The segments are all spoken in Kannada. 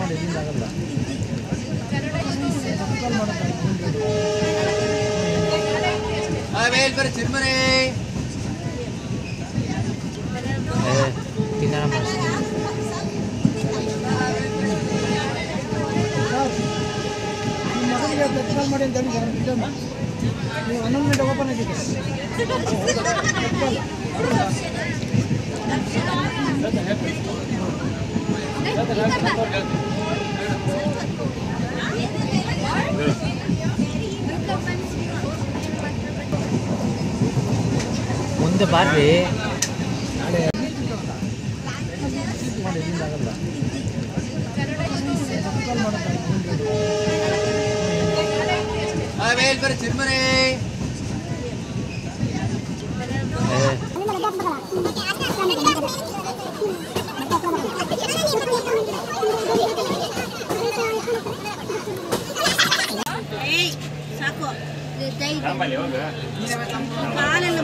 ಬೇಲ್ಬರ ಚಿರ್ಮನೆ ತಿನ್ನೋಣ ಮಾಡಿಸ್ತೀನಿ ನಿಮ್ಮ ಮಗನಿಗೆ ತತ್ಕಾಲ್ ಮಾಡಿ ಅಂತ ಹೇಳಿ ಇಲ್ಲಮ್ಮ. ನೀವು ಹನ್ನೊಂದು ಗಂಟೆ ಓಪನ್ ಆಗಿದೆ ಮುಂದೆ ಬಾರ್ರಿ ಬೇಲ್ಬರ ಚಿರ್ಮನೆ ಸಾಕು ಕಾಲೆಲ್ಲ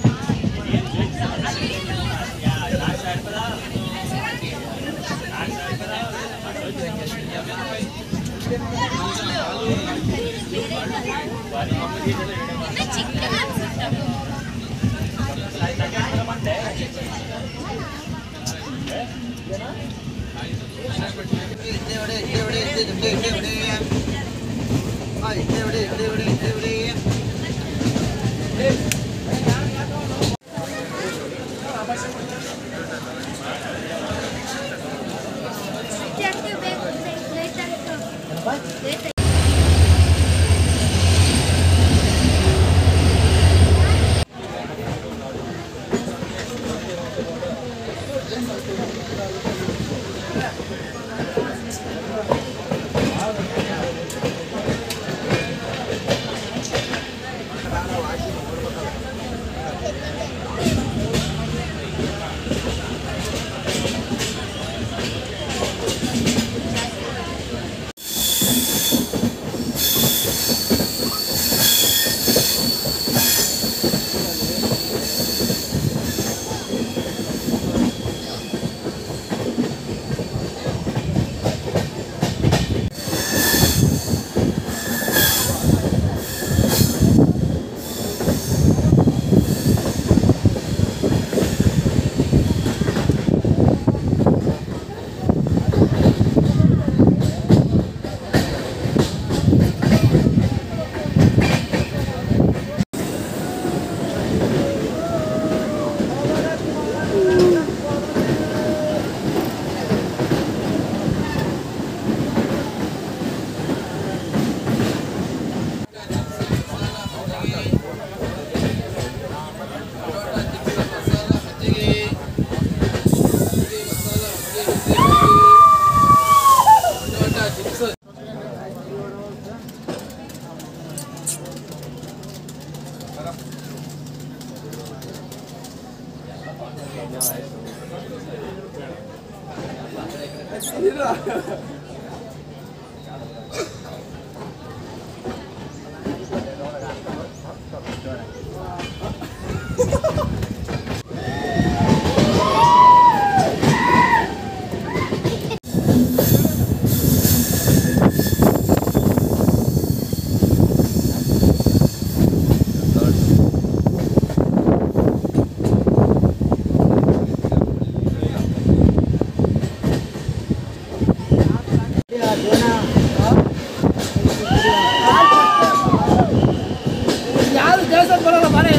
ಯಾರು ದೇವಸ್ಥಾನ ಬರೋಲ್ಲ ಮನೆ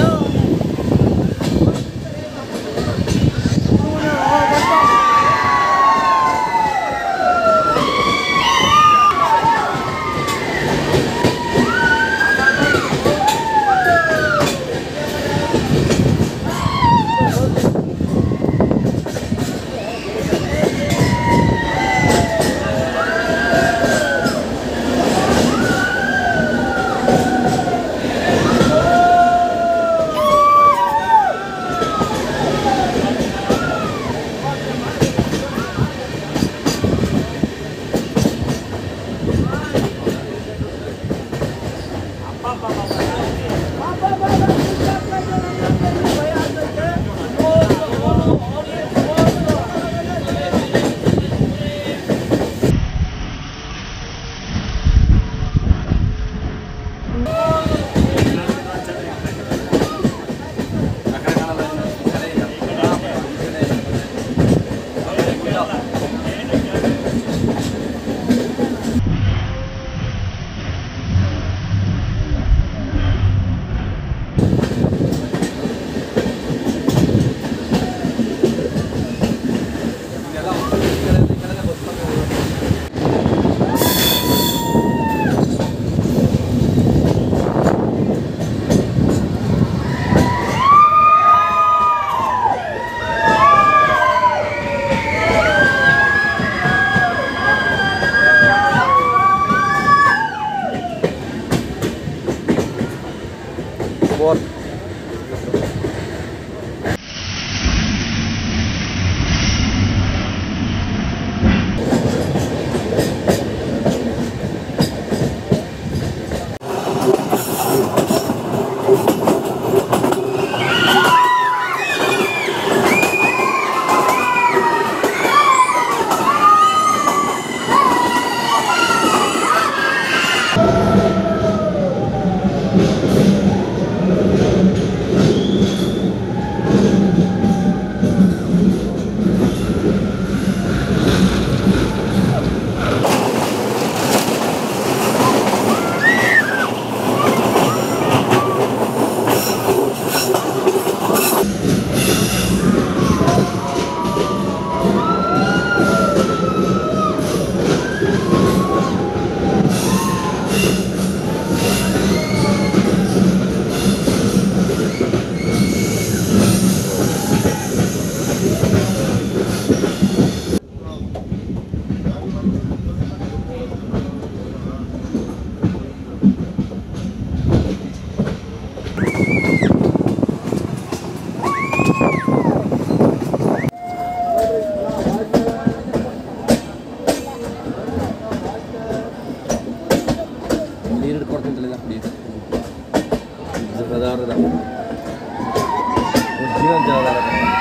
¡Vamos! ನೀರು ಹಿಡ್ಕೊಡ್ತೀನಿ ಪ್ಲೀಸ್ ಜಗದಾರದ ಜೀವನ ಜಗದಾರ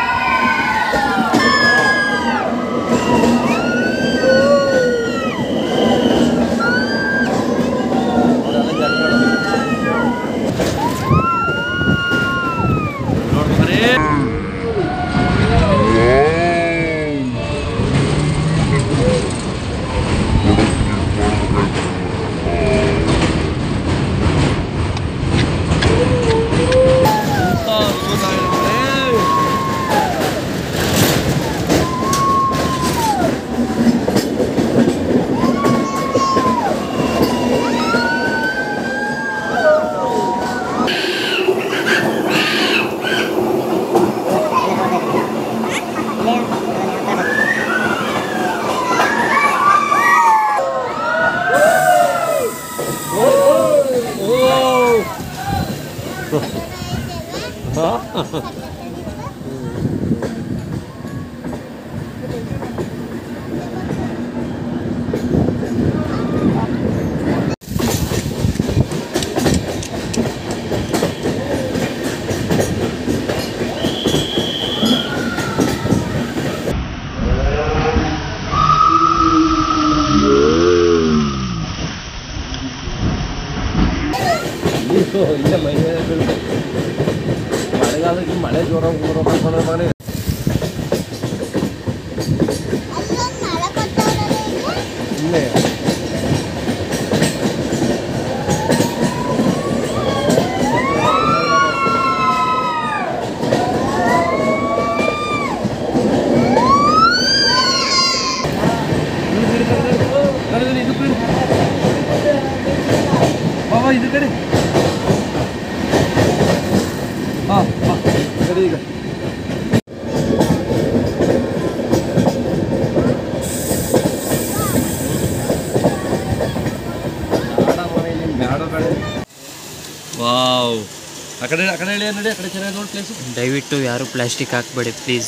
ಇಲ್ಲ ಮೈ ಮೇಲೆ ಬೀಳ್ಬೇಕು. ಮಳೆಗಾಲಕ್ಕೆ ಮಳೆ ಜೋರ ಊರ ಮನೆ ಇಲ್ಲೇ ಬಾಬಾ ಇದು ಕಡೆ ಹಾ ಹಾ ಕಡೆ ಈಗ ವಾವ್ ಆ ಕಡೆ ಆ ಕಡೆ ಹೇಳಿ ನಡಿ ಆ ಕಡೆ ಚೆನ್ನಾಗಿ ನೋಡಿ ಪ್ಲೇಸು ದಯವಿಟ್ಟು ಯಾರು ಪ್ಲಾಸ್ಟಿಕ್ ಹಾಕ್ಬೇಡಿ ಪ್ಲೀಸ್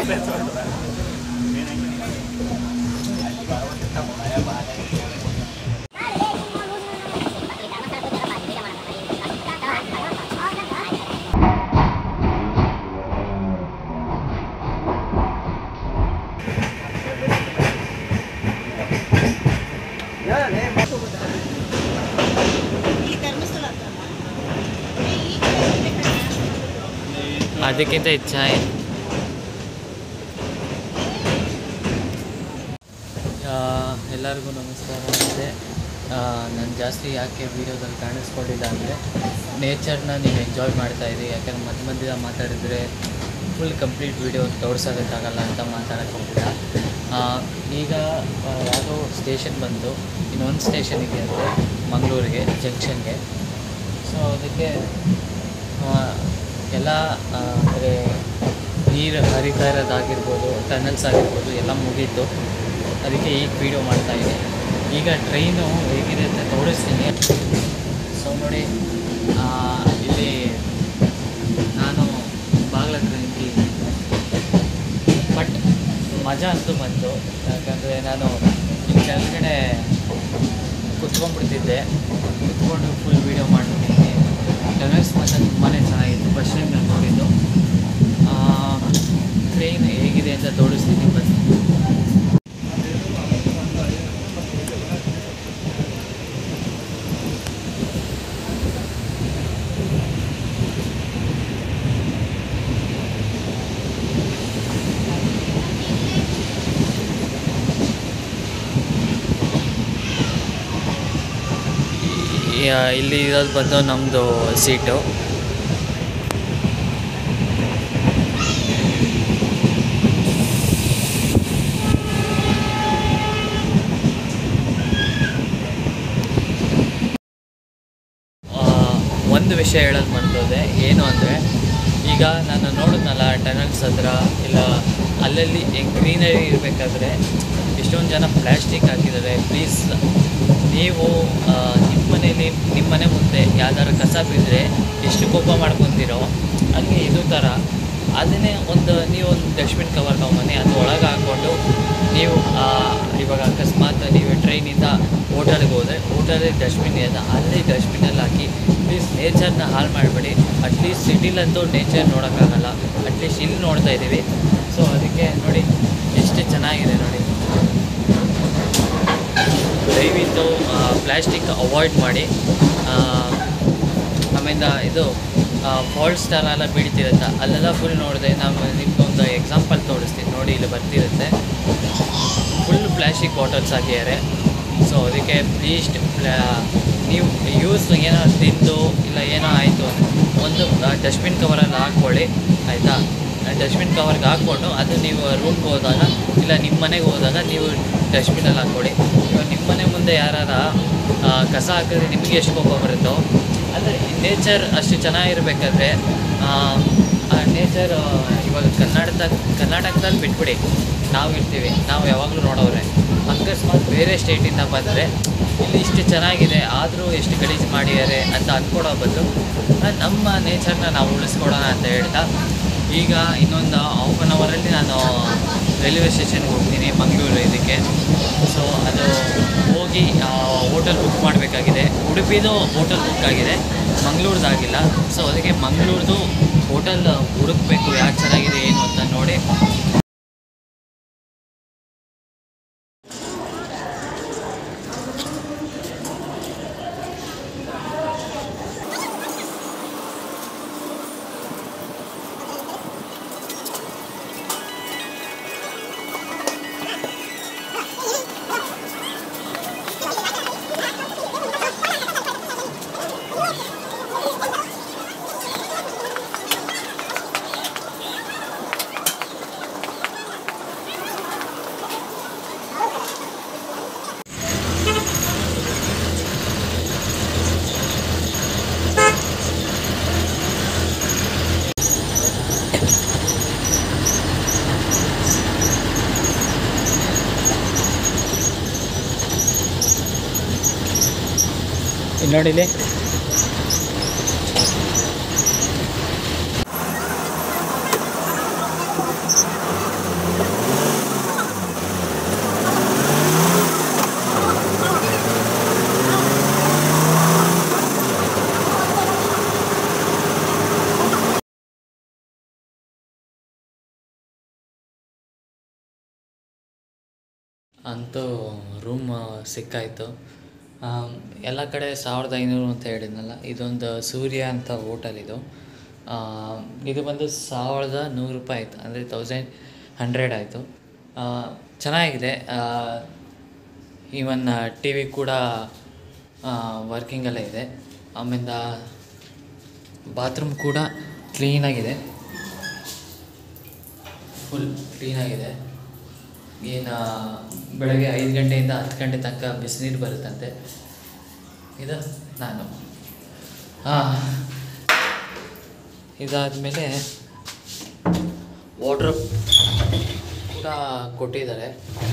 ಅದಕ್ಕಿಂತ ಹೆಚ್ಚಾಗಿ ಎಲ್ಲರಿಗೂ ನಮಸ್ಕಾರ ಮತ್ತು ನಾನು ಜಾಸ್ತಿ ಯಾಕೆ ವೀಡಿಯೋದಲ್ಲಿ ಕಾಣಿಸ್ಕೊಂಡಿಲ್ಲ ಅಂದರೆ ನೇಚರ್ನ ನೀವು ಎಂಜಾಯ್ ಮಾಡ್ತಾ ಇದ್ದೀರಿ ಯಾಕಂದ್ರೆ ಮಧ್ಯ ಮಧ್ಯ ಮಾತಾಡಿದರೆ ಫುಲ್ ಕಂಪ್ಲೀಟ್ ವೀಡಿಯೋ ತೋರ್ಸೋದಕ್ಕಾಗಲ್ಲ ಅಂತ ಮಾತಾಡೋಕ್ಕೆ ಹೋಗಿಲ್ಲ ಆ, ಈಗ ಆ, ಯಾವುದೋ ಸ್ಟೇಷನ್ ಬಂತು ಇನ್ನೊಂದು ಸ್ಟೇಷನ್ ಇದೆ ಅಂದರೆ ಮಂಗಳೂರಿಗೆ ಜಂಕ್ಷನ್ಗೆ ಸೊ ಅದಕ್ಕೆ ಆ, ಎಲ್ಲ ಅಂದರೆ ನೀರು ಹರಿತಾ ಇರೋದಾಗಿರ್ಬೋದು ಟನಲ್ಸ್ ಆಗಿರ್ಬೋದು ಎಲ್ಲ ಮುಗೀತು ಅದಕ್ಕೆ ಈಗ ವೀಡಿಯೋ ಮಾಡ್ತಾ ಇದ್ದೀನಿ ಈಗ ಟ್ರೈನು ಹೇಗಿದೆ ಅಂತ ತೋರಿಸ್ತೀನಿ ಸೊ ನೋಡಿ ಆ, ಇಲ್ಲಿ ನಾನು ಬಾಗ್ಲ ಹತ್ರ ನಿಂತಿದ್ದೀನಿ ಬಟ್ ಮಜಾ ಅಂತೂ ಬಂತು ಯಾಕಂದರೆ ನಾನು ಇಲ್ಲಿ ಕೆಳಗಡೆ ಕುತ್ಕೊಂಡ್ಬಿಡ್ತಿದ್ದೆ ಕುತ್ಕೊಂಡು ಫುಲ್ ವೀಡಿಯೋ ಮಾಡ್ಬಿಟ್ಟಿದ್ದೀನಿ ಟನಲ್ಸ್ ಮಾತ್ರ ತುಂಬಾ ಚೆನ್ನಾಗಿತ್ತು ಫಸ್ಟ್ ಟೈಮ್ ನಾನು ನೋಡಿದ್ದು ಟ್ರೈನ್ ಹೇಗಿದೆ ಅಂತ ತೋರಿಸ್ತೀನಿ ಬನ್ನಿ ಈ- ಇಲ್ಲಿ ಇರೋದು ಬಂದು ನಮ್ಮದು ಸೀಟು ಆ, ಒಂದು ವಿಷಯ ಹೇಳೋದು ಮರ್ತೋದೆ ಏನು ಅಂದರೆ ಈಗ ನಾನು ನೋಡಿದ್ನಲ್ಲ ಟನಲ್ಸ್ ಹತ್ರ ಇಲ್ಲ ಅಲ್ಲಲ್ಲಿ ಗ್ರೀನರಿ ಇರಬೇಕಾದ್ರೆ ಎಷ್ಟೊಂದು ಜನ ಪ್ಲ್ಯಾಸ್ಟಿಕ್ ಹಾಕಿದ್ದಾರೆ ಪ್ಲೀಸ್ ನೀವು ಆ, ನಿಮ್ಮ ಮನೇಲಿ ನಿಮ್ಮ ಮನೆ ಮುಂದೆ ಯಾವ್ದಾದ್ರು ಕಸ ಬಿದ್ದರೆ ಎಷ್ಟು ಕೋಪ ಮಾಡ್ಕೊತೀರೋ ಹಂಗೆ ಇದು ಥರ ಅದನ್ನೇ ಒಂದು ನೀವು ಒಂದು ಡಸ್ಟ್ಬಿನ್ ಕವರ್ ತೊಗೊಂಬನ್ನಿ ಅದು ಒಳಗೆ ಹಾಕ್ಕೊಂಡು ನೀವು ಆ, ಇವಾಗ ಅಕಸ್ಮಾತ್ ನೀವು ಟ್ರೈನಿಂದ ಹೋಟೆಲ್ಗೆ ಹೋದರೆ ಹೋಟೆಲಲ್ಲಿ ಡಸ್ಟ್ಬಿನ್ ಇದೆ ಅಲ್ಲಿ ಡಸ್ಟ್ಬಿನಲ್ಲಿ ಹಾಕಿ ಪ್ಲೀಸ್ ನೇಚರ್ನ ಹಾಳು ಮಾಡಬೇಡಿ ಅಟ್ಲೀಸ್ಟ್ ಸಿಟಿಲಂತೂ ನೇಚರ್ ನೋಡೋಕ್ಕಾಗಲ್ಲ ಅಟ್ಲೀಸ್ಟ್ ಇಲ್ಲಿ ನೋಡ್ತಾ ಇದ್ದೀವಿ ಸೊ ಅದಕ್ಕೆ ನೋಡಿ ಎಷ್ಟು ಚೆನ್ನಾಗಿದೆ ನೋಡಿ ದಯವಿಟ್ಟು ಪ್ಲ್ಯಾಸ್ಟಿಕ್ ಅವಾಯ್ಡ್ ಮಾಡಿ ಆ, ಆಮೇಲೆ ಇದು ಫಾಲ್ಟ್ ಸ್ಟಾರ್ ಎಲ್ಲ ಬೀಳ್ತಿರುತ್ತೆ ಅಲ್ಲೆಲ್ಲ ಫುಲ್ ನೋಡಿದೆ ನಾವು ನಿಮ್ಗೊಂದು ಎಕ್ಸಾಂಪಲ್ ತೋರಿಸ್ತೀನಿ ನೋಡಿ ಇಲ್ಲಿ ಬರ್ತಿರುತ್ತೆ ಫುಲ್ ಪ್ಲ್ಯಾಸ್ಟಿಕ್ ಬಾಟಲ್ಸ್ ಹಾಕಿದ್ದಾರೆ ಸೊ ಅದಕ್ಕೆ ಪ್ಲೀಸ್ ನೀವು ಯೂಸ್ ಏನೋ ತಿಂದು ಇಲ್ಲ ಏನೋ ಆಯಿತು ಒಂದು ಡಸ್ಟ್ಬಿನ್ ಕವರಲ್ಲಿ ಹಾಕ್ಕೊಳ್ಳಿ ಆಯಿತಾ ಡಸ್ಟ್ಬಿನ್ ಕವರ್ಗೆ ಹಾಕ್ಕೊಂಡು ಅದು ನೀವು ರೂಮ್ಗೆ ಹೋದಾಗ ಇಲ್ಲ ನಿಮ್ಮ ಮನೆಗೆ ಹೋದಾಗ ನೀವು ಡಸ್ಟ್ಬಿನಲ್ಲಿ ಹಾಕ್ಕೊಳ್ಳಿ ಇವಾಗ ನಿಮ್ಮ ಮನೆ ಮುಂದೆ ಯಾರು ಕಸ ಹಾಕಿದ್ರೆ ನಿಮಗೆ ಎಷ್ಟು ಕೋಪ ಬರುತ್ತೋ ಅಂದರೆ ನೇಚರ್ ಅಷ್ಟು ಚೆನ್ನಾಗಿರ್ಬೇಕಾದ್ರೆ ಆ ನೇಚರ್ ಇವಾಗ ಕರ್ನಾಟಕ ಕರ್ನಾಟಕದಲ್ಲಿ ಬಿಟ್ಬಿಡಿ ನಾವು ಇರ್ತೀವಿ ನಾವು ಯಾವಾಗಲೂ ನೋಡೋರೆ ಅಕಸ್ಮಾತ್ ಬೇರೆ ಸ್ಟೇಟಿಂದ ಬಂದರೆ ಇಲ್ಲಿ ಇಷ್ಟು ಚೆನ್ನಾಗಿದೆ ಆದರೂ ಎಷ್ಟು ಗಲೀಜು ಮಾಡಿದ್ದಾರೆ ಅಂತ ಅಂದ್ಕೊಡೋ ಬದಲು ಆ, ನಮ್ಮ ನೇಚರ್ನ ನಾವು ಉಳಿಸ್ಕೊಡೋಣ ಅಂತ ಹೇಳ್ತಾ ಈಗ ಇನ್ನೊಂದು ಹಾಫ್ ಆನ್ ಅವರಲ್ಲಿ ನಾನು ರೈಲ್ವೆ ಸ್ಟೇಷನ್ಗೆ ಹೋಗ್ತೀನಿ ಮಂಗಳೂರು ಇದಕ್ಕೆ ಸೊ ಅದು ಹೋಗಿ ಹೋಟೆಲ್ ಬುಕ್ ಮಾಡಬೇಕಾಗಿದೆ ಉಡುಪಿದು ಹೋಟೆಲ್ ಬುಕ್ ಆಗಿದೆ ಮಂಗಳೂರ್ದಾಗಿಲ್ಲ ಸೊ ಅದಕ್ಕೆ ಮಂಗಳೂರ್ದು ಹೋಟೆಲ್ ಹುಡುಕ್ಬೇಕು ಯಾಕೆ ಚೆನ್ನಾಗಿದೆ ಏನು ಅಂತ ನೋಡಿ ಇಲ್ಲಿ ನೋಡಿಲಿ ಅಂತೂ ರೂಮ್ ಸಿಕ್ಕಾಯಿತು ಎಲ್ಲ ಕಡೆ ಸಾವಿರದ ಐನೂರು ಅಂತ ಹೇಳಿದ್ನಲ್ಲ ಇದೊಂದು ಸೂರ್ಯ ಅಂತ ಹೋಟೆಲ್ ಇದು ಆ, ಇದು ಬಂದು ಸಾವಿರದ ನೂರು ರೂಪಾಯಿ ಆಯಿತು ಅಂದರೆ ತೌಸಂಡ್ ಹಂಡ್ರೆಡ್ ಆಯಿತು ಚೆನ್ನಾಗಿದೆ ಈವನ್ ಟಿ ವಿ ಕೂಡ ವರ್ಕಿಂಗಲ್ಲೇ ಇದೆ ಆಮೇಲೆ ಬಾತ್ರೂಮ್ ಕೂಡ ಕ್ಲೀನಾಗಿದೆ ಫುಲ್ ಕ್ಲೀನಾಗಿದೆ ಏನು ಬೆಳಗ್ಗೆ ಐದು ಗಂಟೆಯಿಂದ ಹತ್ತು ಗಂಟೆ ತನಕ ಬಿಸಿನೀರು ಬರುತ್ತಂತೆ ಇದು ನಾನು ಇದಾದಮೇಲೆ ವಾಡ್ರಪ್ ಕೂಡ ಕೊಟ್ಟಿದ್ದಾರೆ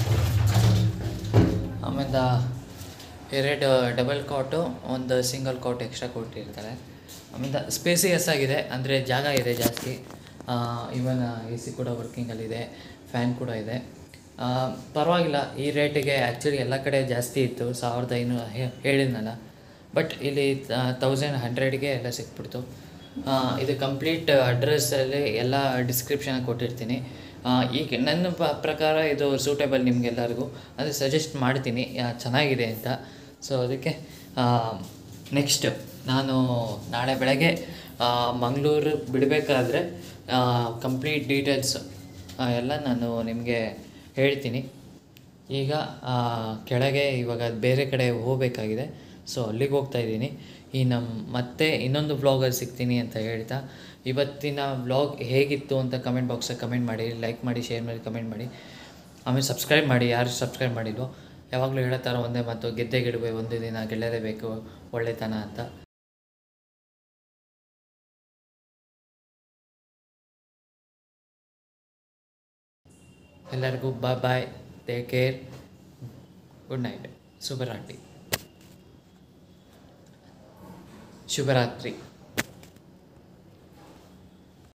ಆಮೇಲೆ ಎರಡು ಡಬಲ್ ಕಾಟು ಒಂದು ಸಿಂಗಲ್ ಕಾಟ್ ಎಕ್ಸ್ಟ್ರಾ ಕೊಟ್ಟಿರ್ತಾರೆ ಆಮೇಲೆ ಸ್ಪೇಸಿಯಸ್ ಆಗಿದೆ ಅಂದರೆ ಜಾಗ ಇದೆ ಜಾಸ್ತಿ ಇವನ್ ಎ ಸಿ ಕೂಡ ವರ್ಕಿಂಗಲ್ಲಿದೆ ಫ್ಯಾನ್ ಕೂಡ ಇದೆ ಆ, ಪರವಾಗಿಲ್ಲ ಈ ರೇಟಿಗೆ ಆ್ಯಕ್ಚುಲಿ ಎಲ್ಲ ಕಡೆ ಜಾಸ್ತಿ ಇತ್ತು ಸಾವಿರದ ಐನೂರು ಹೇ- ಹೇಳಿದ್ನಲ್ಲ ಬಟ್ ಇಲ್ಲಿ ತೌಸಂಡ್ ಹಂಡ್ರೆಡ್ಗೆ ಎಲ್ಲ ಸಿಕ್ಬಿಡ್ತು ಆ, ಇದು ಕಂಪ್ಲೀಟ್ ಅಡ್ರೆಸ್ಸಲ್ಲಿ ಎಲ್ಲ ಡಿಸ್ಕ್ರಿಪ್ಷನ್ ಕೊಟ್ಟಿರ್ತೀನಿ ಆ, ಈಗ ನನ್ನ ಪ- ಪ್ರಕಾರ ಇದು ಸೂಟೇಬಲ್ ನಿಮಗೆಲ್ಲರಿಗೂ ಅಂದರೆ ಸಜೆಸ್ಟ್ ಮಾಡ್ತೀನಿ ಆ, ಚೆನ್ನಾಗಿದೆ ಅಂತ ಸೊ ಅದಕ್ಕೆ ನೆಕ್ಸ್ಟ್ ನಾನು ನಾಳೆ ಬೆಳಗ್ಗೆ ಮಂಗಳೂರು ಬಿಡಬೇಕಾದ್ರೆ ಕಂಪ್ಲೀಟ್ ಡೀಟೇಲ್ಸ್ ಎಲ್ಲ ನಾನು ನಿಮಗೆ ಹೇಳ್ತೀನಿ ಈಗ ಆ, ಕೆಳಗೆ ಇವಾಗ ಬೇರೆ ಕಡೆ ಹೋಗಬೇಕಾಗಿದೆ ಸೊ ಅಲ್ಲಿಗೆ ಹೋಗ್ತಾ ಇದ್ದೀನಿ ಈ ನಮ್ಮ ಮತ್ತೆ ಇನ್ನೊಂದು ವ್ಲಾಗಲ್ಲಿ ಸಿಗ್ತೀನಿ ಅಂತ ಹೇಳ್ತಾ ಇವತ್ತಿನ ವ್ಲಾಗ್ ಹೇಗಿತ್ತು ಅಂತ ಕಮೆಂಟ್ ಬಾಕ್ಸಲ್ಲಿ ಕಮೆಂಟ್ ಮಾಡಿ ಲೈಕ್ ಮಾಡಿ ಶೇರ್ ಮಾಡಿ ಕಮೆಂಟ್ ಮಾಡಿ ಆಮೇಲೆ ಸಬ್ಸ್ಕ್ರೈಬ್ ಮಾಡಿ ಯಾರು ಸಬ್ಸ್ಕ್ರೈಬ್ ಮಾಡಿಲ್ವೋ ಯಾವಾಗಲೂ ಹೇಳೋ ಥರ ಒಂದೇ ಮಾತು ಗೆದ್ದೆ ಗೆಡುವೆ ಒಂದು ದಿನ ಗೆಲ್ಲಲೇಬೇಕು ಒಳ್ಳೆತನ ಅಂತ ಎಲ್ಲರಿಗೂ bye bye take care good night ಶುಭರಾತ್ರಿ ಶುಭರಾತ್ರಿ